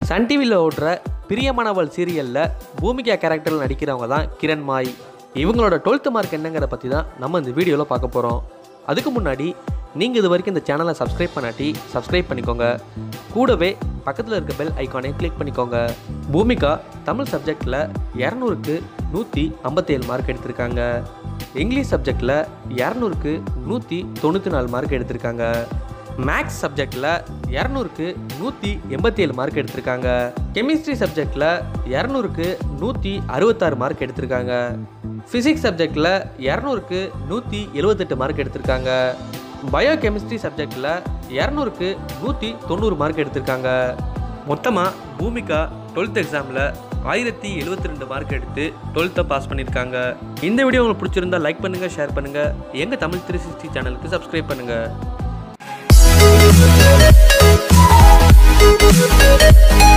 Sun டிவியில் ஓடுற பிரியமானவள் சீரியலில் பூமிகா கேரக்டரில் நடிக்கிறவங்க தான் கிரண் மாய் இவங்களோட டுவெல்த்து மார்க் என்னங்கிறத பற்றி தான் நம்ம இந்த வீடியோவில் பார்க்க போகிறோம் அதுக்கு முன்னாடி நீங்கள் இது வரைக்கும் இந்த சேனலை சப்ஸ்கிரைப் பண்ணாட்டி சப்ஸ்கிரைப் பண்ணிக்கோங்க கூடவே பக்கத்தில் இருக்க பெல் ஐக்கானை கிளிக் பண்ணிக்கோங்க பூமிகா தமிழ் சப்ஜெக்டில் இரநூறுக்கு நூற்றி ஐம்பத்தேழு மார்க் எடுத்திருக்காங்க இங்கிலீஷ் சப்ஜெக்டில் இரநூறுக்கு நூற்றி தொண்ணூற்றி நாலு மார்க் எடுத்திருக்காங்க மேக்ஸ் சப்ஜெக்டில் இரநூறுக்கு நூற்றி எண்பத்தி ஏழு மார்க் எடுத்திருக்காங்க கெமிஸ்ட்ரி சப்ஜெக்டில் இரநூறுக்கு நூற்றி அறுபத்தாறு மார்க் எடுத்திருக்காங்க ஃபிசிக்ஸ் சப்ஜெக்டில் இரநூறுக்கு நூற்றி எழுபத்தெட்டு மார்க் எடுத்திருக்காங்க பயோ கெமிஸ்ட்ரி சப்ஜெக்டில் இரநூறுக்கு நூற்றி தொண்ணூறு மார்க் எடுத்திருக்காங்க மொத்தமாக பூமிகா டுவெல்த் எக்ஸாமில் ஆயிரத்தி எழுபத்தி ரெண்டு மார்க் எடுத்து டுவெல்த்தை பாஸ் பண்ணியிருக்காங்க இந்த வீடியோ உங்களுக்கு பிடிச்சிருந்தா லைக் பண்ணுங்கள் ஷேர் பண்ணுங்கள் எங்கள் தமிழ் த்ரீ சிக்ஸ்டி சேனலுக்கு சப்ஸ்கிரைப் பண்ணுங்கள்